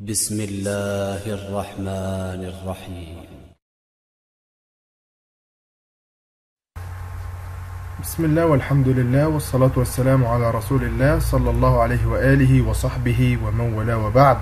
بسم الله الرحمن الرحيم بسم الله والحمد لله والصلاة والسلام على رسول الله صلى الله عليه وآله وصحبه ومن والاه وبعد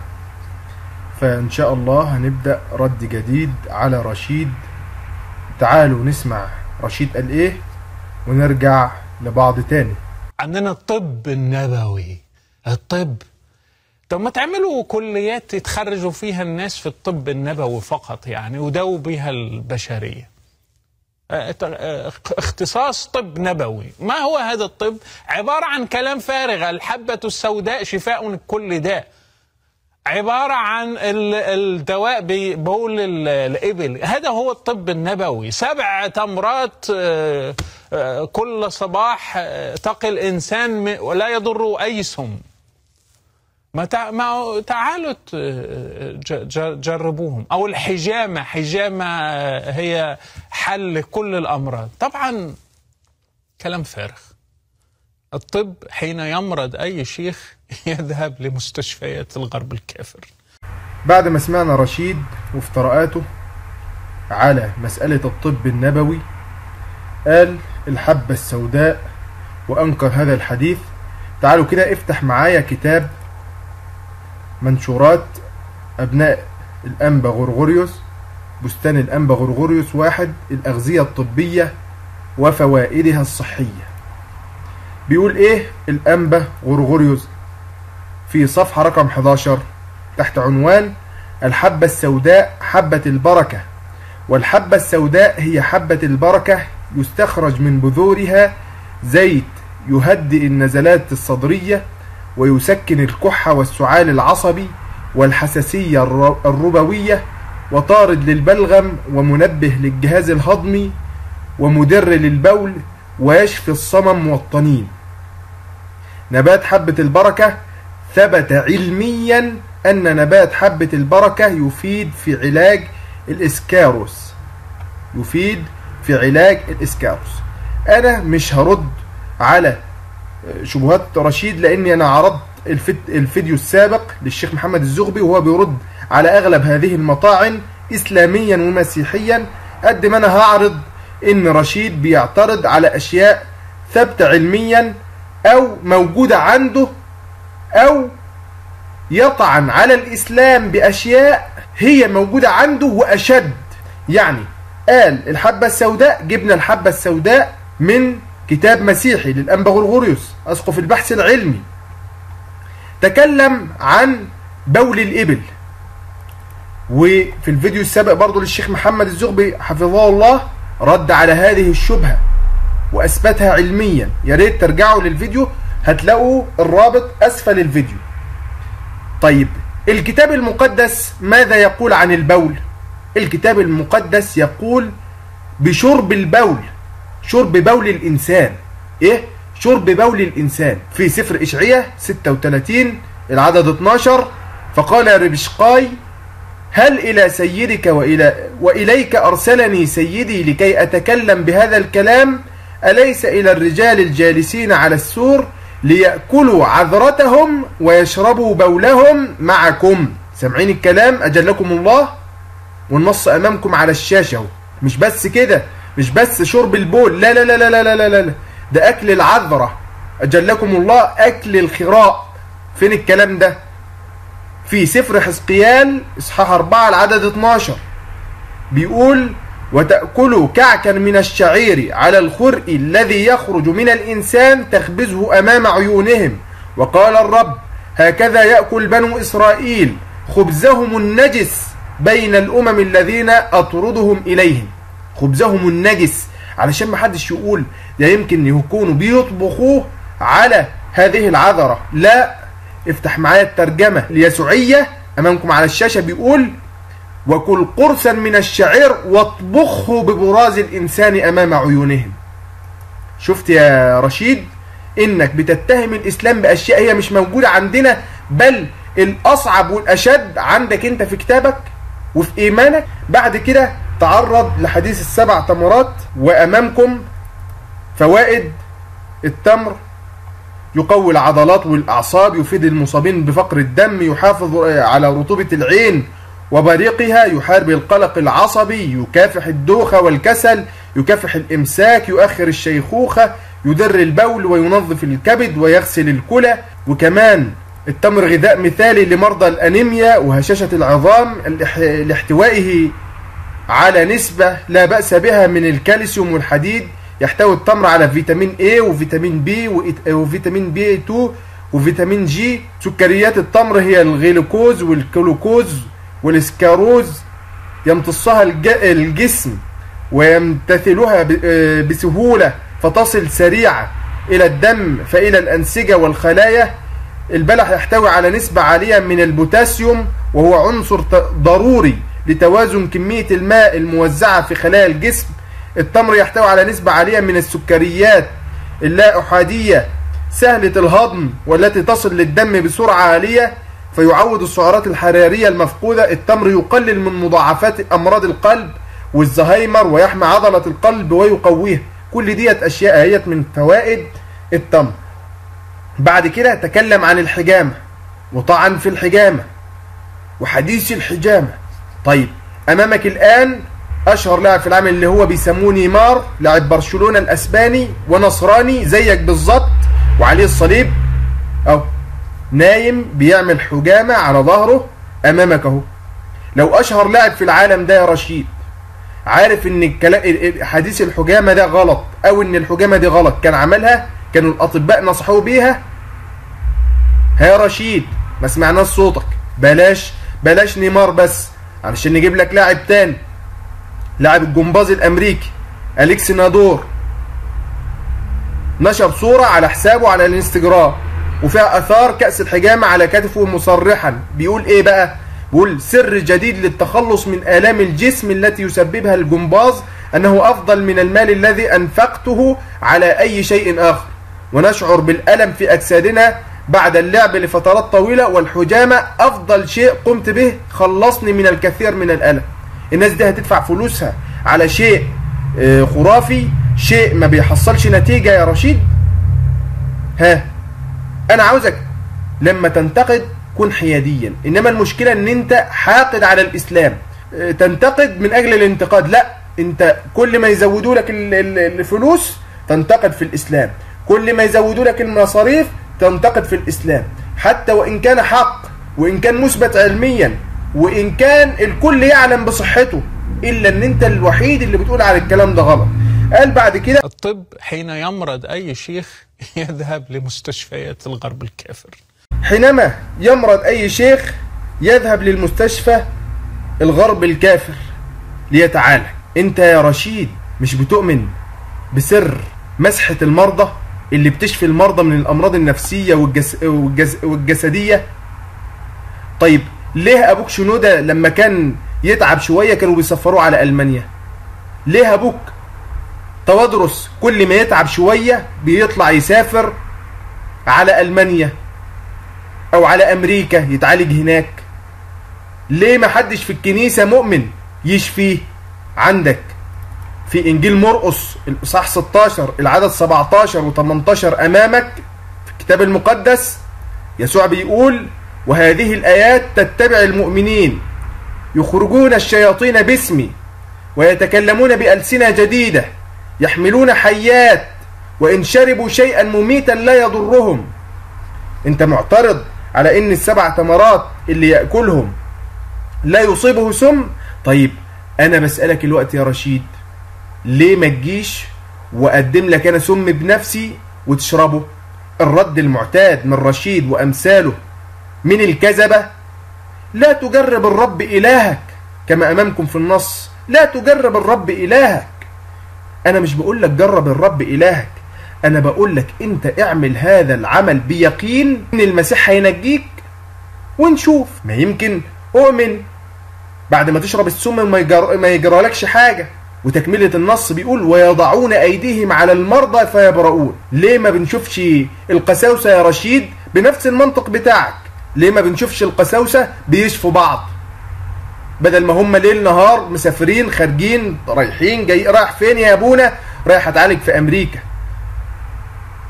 فإن شاء الله هنبدأ رد جديد على رشيد تعالوا نسمع رشيد قال إيه ونرجع لبعض تاني عندنا الطب النبوي الطب طب ما تعملوا كليات يتخرجوا فيها الناس في الطب النبوي فقط يعني وداوا بها البشرية اه، اه، اختصاص طب نبوي ما هو هذا الطب عبارة عن كلام فارغ الحبة السوداء شفاء من كل داء عبارة عن ال- الدواء ببول ال- الإبل هذا هو الطب النبوي سبع تمرات اه، اه، كل صباح اه، تقي الإنسان م- ولا يضر أي سم ما, تع... ما تعالوا ت- ج- ج- جربوهم او الحجامه حجامه هي حل لكل الامراض طبعا كلام فارغ الطب حين يمرض اي شيخ يذهب لمستشفيات الغرب الكافر بعد ما سمعنا رشيد وافتراءاته على مسألة الطب النبوي قال الحبة السوداء وأنكر هذا الحديث تعالوا كده افتح معايا كتاب منشورات أبناء الأنبا غرغوريوس بستان الأنبا غرغوريوس واحد الأغذية الطبية وفوائدها الصحية بيقول إيه الأنبا غرغوريوس في صفحة رقم 11 تحت عنوان الحبة السوداء حبة البركة والحبة السوداء هي حبة البركة يستخرج من بذورها زيت يهدئ النزلات الصدرية ويسكن الكحة والسعال العصبي والحساسية الر- الربوية وطارد للبلغم ومنبه للجهاز الهضمي ومدر للبول ويشفي الصمم والطنين نبات حبة البركة ثبت علميا أن نبات حبة البركة يفيد في علاج الإسكاروس يفيد في علاج الإسكاروس أنا مش هرد على شبهات رشيد لأني أنا عرضت الفيد- الفيديو السابق للشيخ محمد الزغبي وهو بيرد على أغلب هذه المطاعن إسلاميا ومسيحيا قد ما أنا هعرض إن رشيد بيعترض على أشياء ثابتة علميا أو موجودة عنده أو يطعن على الإسلام بأشياء هي موجودة عنده وأشد يعني قال الحبة السوداء جبنا الحبة السوداء من كتاب مسيحي للأنبا غرغوريوس أسقف البحث العلمي تكلم عن بول الإبل وفي الفيديو السابق برضو للشيخ محمد الزغبي حفظه الله رد على هذه الشبهة وأثبتها علميا يا ريت ترجعوا للفيديو هتلاقوا الرابط أسفل الفيديو طيب الكتاب المقدس ماذا يقول عن البول الكتاب المقدس يقول بشرب البول شرب بول الإنسان إيه شرب بول الإنسان في سفر إشعياء 36 العدد 12 فقال ربشقاي هل إلى سيدك وإلى وإليك أرسلني سيدي لكي أتكلم بهذا الكلام أليس إلى الرجال الجالسين على السور ليأكلوا عذرتهم ويشربوا بولهم معكم سامعين الكلام أجلكم الله والنص أمامكم على الشاشة اهو مش بس كده مش بس شرب البول لا لا لا لا لا لا لا, لا. ده أكل العذرة أجلكم الله أكل الخراء فين الكلام ده في سفر حزقيال اصحاح 4 العدد 12 بيقول وتأكلوا كعكا من الشعير على الخرء الذي يخرج من الإنسان تخبزه أمام عيونهم وقال الرب هكذا يأكل بنو إسرائيل خبزهم النجس بين الأمم الذين أطردهم إليهم خبزهم النجس علشان ما حدش يقول ده يمكن يكونوا بيطبخوه على هذه العذرة لا افتح معايا الترجمة اليسوعية أمامكم على الشاشة بيقول وكل قرصا من الشعير واطبخه ببراز الإنسان أمام عيونهم شفت يا رشيد إنك بتتهم الإسلام بأشياء هي مش موجودة عندنا بل الأصعب والأشد عندك أنت في كتابك وفي إيمانك بعد كده تعرض لحديث السبع تمرات وأمامكم فوائد التمر يقوي العضلات والأعصاب يفيد المصابين بفقر الدم يحافظ على رطوبة العين وبريقها يحارب القلق العصبي يكافح الدوخة والكسل يكافح الإمساك يؤخر الشيخوخة يدر البول وينظف الكبد ويغسل الكلى وكمان التمر غذاء مثالي لمرضى الأنيميا وهشاشة العظام الاح- لاحتوائه على نسبة لا بأس بها من الكالسيوم والحديد يحتوي التمر على فيتامين A وفيتامين B وإت- وفيتامين B2 وفيتامين G سكريات التمر هي الغلوكوز والكلوكوز والسكاروز يمتصها الج- الجسم ويمتثلها ب- آه بسهولة فتصل سريعة إلى الدم فإلى الأنسجة والخلايا البلح يحتوي على نسبة عالية من البوتاسيوم وهو عنصر ت- ضروري لتوازن كمية الماء الموزعة في خلايا الجسم التمر يحتوي على نسبة عالية من السكريات اللا أحادية سهلة الهضم والتي تصل للدم بسرعة عالية فيعوض السعرات الحرارية المفقودة التمر يقلل من مضاعفات أمراض القلب والزهايمر ويحمي عضلة القلب ويقويها كل ديت أشياء هي من فوائد التمر بعد كده تكلم عن الحجامة وطعن في الحجامة وحديث الحجامة طيب أمامك الآن أشهر لاعب في العالم اللي هو بيسموه نيمار لاعب برشلونة الأسباني ونصراني زيك بالظبط وعليه الصليب أو نايم بيعمل حجامة على ظهره أمامك أهو لو أشهر لاعب في العالم ده يا رشيد عارف ان الكلا... ال- ال- حديث الحجامه ده غلط او ان الحجامه دي غلط كان عملها كانوا الاطباء نصحوه بيها ها يا رشيد ما سمعناش صوتك بلاش بلاش نيمار بس علشان نجيب لك لاعب تاني لاعب الجمباز الامريكي اليكس نادور نشر صورة على حسابه على الانستجرام وفيها اثار كأس الحجامة على كتفه مصرحا بيقول ايه بقى بيقول سر جديد للتخلص من آلام الجسم التي يسببها الجمباز أنه أفضل من المال الذي أنفقته على أي شيء آخر ونشعر بالألم في أجسادنا بعد اللعب لفترات طويلة والحجامة أفضل شيء قمت به خلصني من الكثير من الألم الناس دي هتدفع فلوسها على شيء آه، خرافي شيء ما بيحصلش نتيجة يا رشيد ها انا عاوزك لما تنتقد كن حياديا انما المشكله ان انت حاقد على الاسلام اه، تنتقد من اجل الانتقاد لا انت كل ما يزودوا لك ال- ال- الفلوس تنتقد في الاسلام كل ما يزودوا لك المصاريف تنتقد في الاسلام حتى وان كان حق وان كان مثبت علميا وان كان الكل يعلم بصحته الا ان انت الوحيد اللي بتقول على الكلام ده غلط قال بعد كده الطب حين يمرض أي شيخ يذهب لمستشفيات الغرب الكافر حينما يمرض أي شيخ يذهب للمستشفى الغرب الكافر ليتعالج أنت يا رشيد مش بتؤمن بسر مسحة المرضى اللي بتشفي المرضى من الأمراض النفسية والجس والجس والجسدية طيب ليه أبوك شنودة لما كان يتعب شوية كانوا بيسفروه على ألمانيا ليه أبوك توادرس كل ما يتعب شوية بيطلع يسافر على ألمانيا او على امريكا يتعالج هناك ليه ما حدش في الكنيسة مؤمن يشفيه عندك في انجيل مرقس الاصحاح 16 العدد 17 و18 امامك في الكتاب المقدس يسوع بيقول وهذه الايات تتبع المؤمنين يخرجون الشياطين باسمي ويتكلمون بألسنة جديدة يحملون حيات وإن شربوا شيئا مميتا لا يضرهم انت معترض على ان السبع تمرات اللي ياكلهم لا يصيبه سم طيب انا بسالك الوقت يا رشيد ليه ما تجيش واقدم لك انا سم بنفسي وتشربه الرد المعتاد من رشيد وامثاله من الكذبه لا تجرب الرب الهك كما امامكم في النص لا تجرب الرب الهك انا مش بقول لك جرب الرب الهك انا بقول لك انت اعمل هذا العمل بيقين ان المسيح هينجيك ونشوف ما يمكن اؤمن بعد ما تشرب السم ما يجر... ما يجرالكش حاجه وتكملة النص بيقول ويضعون أيديهم على المرضى فيبرؤون ليه ما بنشوفش القساوسة يا رشيد بنفس المنطق بتاعك ليه ما بنشوفش القساوسة بيشفوا بعض بدل ما هم ليل نهار مسافرين خارجين رايحين جاي رايح فين يا ابونا رايح اتعالج في امريكا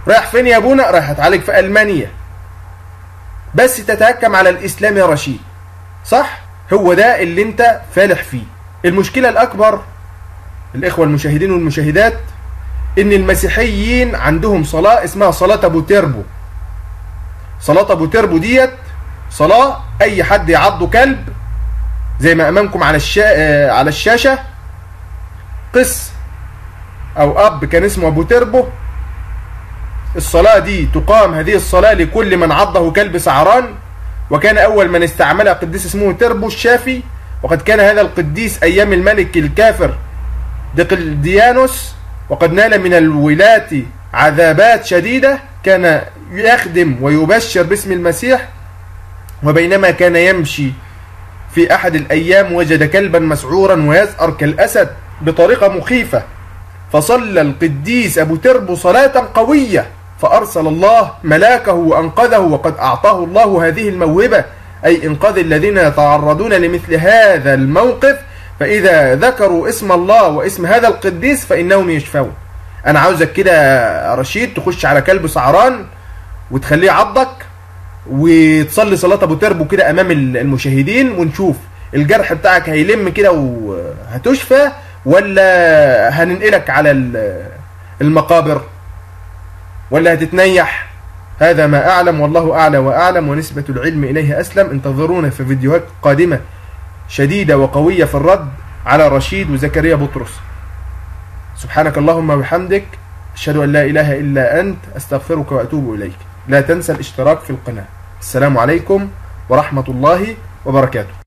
رايح فين يا ابونا رايح اتعالج في المانيا بس تتهكم على الاسلام يا رشيد صح هو ده اللي انت فالح فيه المشكله الاكبر الاخوه المشاهدين والمشاهدات ان المسيحيين عندهم صلاه اسمها صلاه ابو تربو صلاه ابو تربو ديت صلاه اي حد يعضه كلب زي ما امامكم على الشا... آه، على الشاشه قس او اب كان اسمه ابو تربو الصلاة دي تقام هذه الصلاة لكل من عضه كلب سعران وكان أول من استعملها قديس اسمه تربو الشافي وقد كان هذا القديس أيام الملك الكافر دقلديانوس وقد نال من الولاة عذابات شديدة كان يخدم ويبشر باسم المسيح وبينما كان يمشي في أحد الأيام وجد كلبا مسعورا ويزأر كالأسد بطريقة مخيفة فصلى القديس أبو تربو صلاة قوية فأرسل الله ملاكه وأنقذه وقد أعطاه الله هذه الموهبة أي إنقاذ الذين يتعرضون لمثل هذا الموقف فإذا ذكروا اسم الله واسم هذا القديس فإنهم يشفون أنا عاوزك كده يا رشيد تخش على كلب سعران وتخليه عضك وتصلي صلاة أبو تربو كده أمام المشاهدين ونشوف الجرح بتاعك هيلم كده وهتشفى ولا هننقلك على ال- المقابر ولا هتتنيح هذا ما أعلم والله أعلى وأعلم ونسبة العلم إليه أسلم انتظرونا في فيديوهات قادمة شديدة وقوية في الرد على رشيد وزكريا بطرس سبحانك اللهم وبحمدك أشهد أن لا إله إلا أنت أستغفرك وأتوب إليك لا تنسى الاشتراك في القناة السلام عليكم ورحمة الله وبركاته